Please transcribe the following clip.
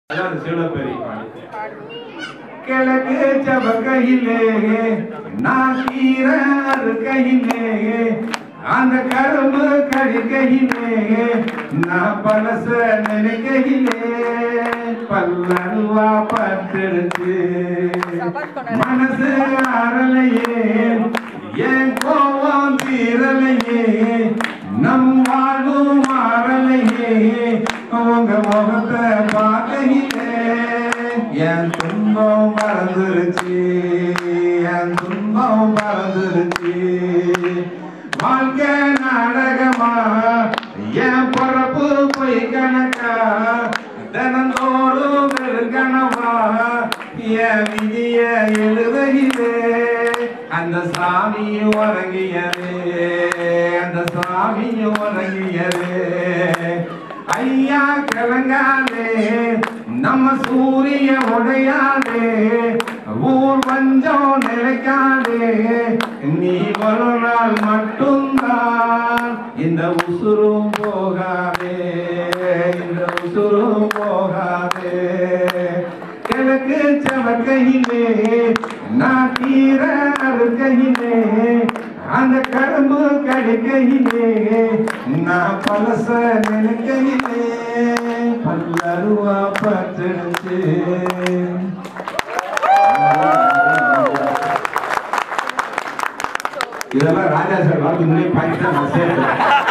அதான் சிவபெரி கிழக்கு சபக்கையிலே நான் கீரை அறுக்கையிலே அந்த கரும்பு கழிக்கையிலே நான் பழச நினைக்கையிலே பல்லருவா பட்டுடுச்சு மனசு அறலையே என் கோவம் தீரலையே நம் வாழும் மாறலையே உங்க முகத்தை பார்க்கையிலே என் துன்பம் மறந்துருச்சு என் துன்பம் மறந்துருச்சு வாழ்க்கை நாடகமா என் பொறப்பு பொய் கணக்கா தினந்தோறும் வெறுக்கணவா என் விதிய எழுதையிலே அந்த சாமியும் உறங்கியதே அந்த சாமியும் உறங்கியதே ஐயா கிழங்காதே நம்ம சூரிய உடையாதே ஊர் பஞ்சம் நிலைக்காதே நீ ஒரு நாள் மட்டும்தான் இந்த உசுரும் போகாதே இந்த உசுரும் போகாதே கிழக்கு செவக்கையிலே நான் தீர அறுக்கையிலே அந்த கரும்பு கடிக்கையிலே நான் பழச நினைக்கையிலே பல்லருவா பட்டுடுச்சு இதெல்லாம் ராஜா சார் வாழ்க்கை முன்னாடி பாய்ச்சி தான் நான் சேர்த்தேன்